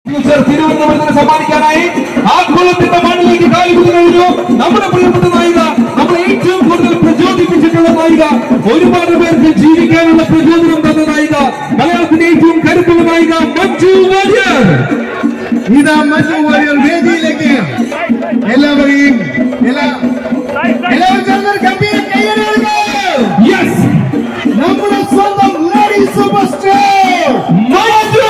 Future തിരുവനന്തപുരത്തിന് സമ്മാനിക്കാനായി ആക്കുളത്തിന്റെ മണ്ണിലേക്ക് കാലുകുത്തി കഴിഞ്ഞു നമ്മുടെ പ്രിയപ്പെട്ട നായിക നമ്മൾ ഏറ്റവും കൂടുതൽ പ്രചോദിപ്പിച്ചിട്ടുള്ള നായിക ഒരുപാട് പേർക്ക് ജീവിക്കാനുള്ള പ്രചോദനം തന്ന നായിക മലയാളത്തിന്റെ ഏറ്റവും കരുത്തുള്ള നായിക മഞ്ജു വാര്യർ ഇതാ മഞ്ജു വാര്യർ വേദിയിലേക്ക് എല്ലാവരെയും എല്ലാ എല്ലാവരും ചേർന്ന് ഒരു ഗംഭീര കയ്യടി കൊടുക്കൂ. യെസ് നമ്മുടെ സ്വന്തം lady superstar Manju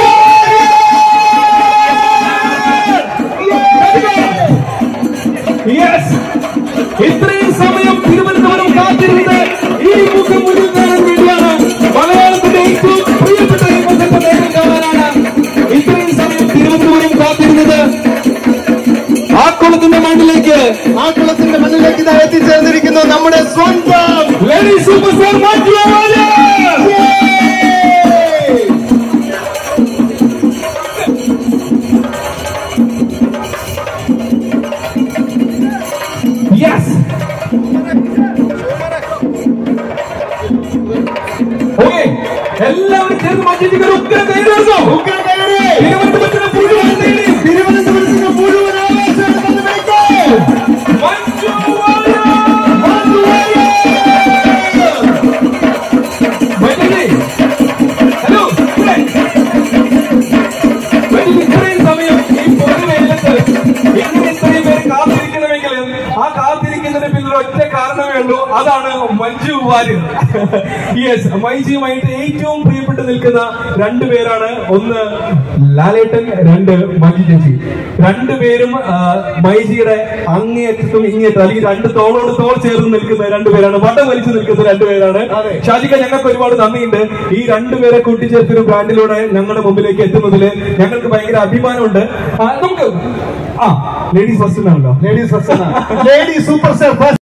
yes ഇത്രയും സമയം തിരുവനന്തപുരം കാത്തിരുന്നത് ഈ മുഖം മുന്നിൽ കാണാൻ വേണ്ടിയാണ് മലയാളത്തിന്റെ ഏറ്റവും പ്രിയപ്പെട്ട ഈ മുഖത്തെ നേരം കാണാനാണ് ഇത്രയും സമയം തിരുവനന്തപുരം കാത്തിരുന്നത് ആക്കുളത്തിന്റെ മണ്ണിലേക്ക് ആ കുളത്തിന്റെ മണ്ണിലേക്ക് ഇതാ എത്തിച്ചേർന്നിരിക്കുന്നു നമ്മുടെ സ്വന്തം lady superstar Manju Warrier yes okay എല്ലാവരും ചേർന്ന് മഞ്ജുജിക്ക് ഒരു ഉഗ്ര കൈ കൊടുക്കും ഉഗ്ര കയ്യടി. തിരുവനന്തപുരത്തിന് മുഴുവൻ നേടി തിരുവനന്തപുരത്തിന് മുഴുവൻ ആവേശം തന്നിലേക്ക്. മഞ്ജു വാര്യർ. മഞ്ജു വാര്യർ. മഞ്ജുജി, ഹലോ ഇവിടെ. മഞ്ജുജി, ഇത്രയും സമയം ഈ പൊതുവെയിലത്ത് ഇങ്ങനെ ഇത്രയും പേര് കാത്തിരിക്കണമെങ്കിൽ ആ കാത്തിരിക്കുന്നതിന് പിന്നിൽ ഒറ്റ കാരണമേ ഉള്ളൂ അതാണ് മഞ്ജു വാര്യർ യെസ് മൈജിയുമായിട്ട് ഏറ്റവും പ്രിയപ്പെട്ട് നിൽക്കുന്ന രണ്ടുപേരാണ് ഒന്ന് ലാലേട്ടൻ രണ്ട് മഞ്ജു ചേച്ചി രണ്ടുപേരും ആ, മൈജിയുടെ അങ്ങേയറ്റത്തും ഇങ്ങേറ്റം അല്ലെങ്കിൽ രണ്ട് തോളോട് തോൾ ചേർന്ന് നിൽക്കുന്ന രണ്ടുപേരാണ് വട്ടം വലിച്ചു നിൽക്കുന്ന രണ്ടുപേരാണ് അതെ. ഷാജിക്ക ഞങ്ങൾക്ക് ഒരുപാട് നന്ദിയുണ്ട് ഈ രണ്ടുപേരെ കൂട്ടിച്ചേർത്തൊരു ബ്രാൻഡിലൂടെ ഞങ്ങളുടെ മുമ്പിലേക്ക് എത്തുന്നതിൽ ഞങ്ങൾക്ക് ഭയങ്കര അഭിമാനമുണ്ട് ആ, നമുക്ക് ആ ലേഡീസ് ഫസ്റ്റ് ആണല്ലോ ladies first lady superstar first